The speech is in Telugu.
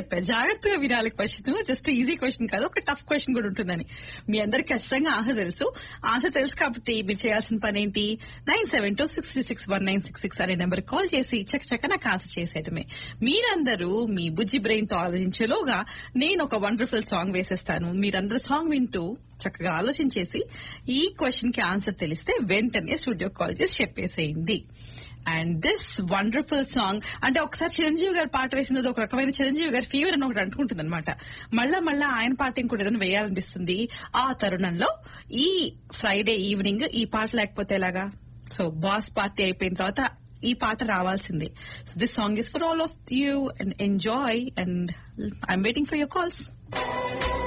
చెప్పా జాగ్రత్తగా వినాలి క్వశ్చన్ జస్ట్ ఈజీ క్వశ్చన్ కాదు ఒక టఫ్ క్వశ్చన్ కూడా ఉంటుందని మీ అందరికి ఖచ్చితంగా ఆన్సర్ తెలుసు ఆన్సర్ తెలుసు కాబట్టి మీరు చేయాల్సిన పని ఏంటి nine seven two six three six one nine six six అనే నెంబర్ కాల్ చేసి చక్క చక్క నాకు ఆన్సర్ చేసేయటమే మీరందరూ మీ బుజ్జి బ్రెయిన్ తో ఆలోచించేలోగా నేను ఒక వండర్ఫుల్ సాంగ్ వేసేస్తాను మీరందరూ సాంగ్ వింటూ చక్కగా ఆలోచించేసి ఈ క్వశ్చన్ కి ఆన్సర్ తెలిస్తే వెంటనే స్టూడియో కాల్ చేసి చెప్పేసేయండి అండ్ దిస్ వండర్ఫుల్ సాంగ్ అంటే ఒకసారి చిరంజీవి గారి పాట వేసినది ఒక రకమైన చిరంజీవి గారి ఫీవర్ అని ఒకటి అంటుకుంటుంది అనమాట మళ్ళా మళ్ళా ఆయన పాట ఇంకోటి ఏదైనా వేయాలనిపిస్తుంది ఆ తరుణంలో ఈ ఫ్రైడే ఈవినింగ్ ఈ పాట లేకపోతే ఎలాగా సో బాస్ పార్టీ అయిపోయిన తర్వాత ఈ పాట రావాల్సిందే so this song is for all of you and enjoy and I'm waiting for your calls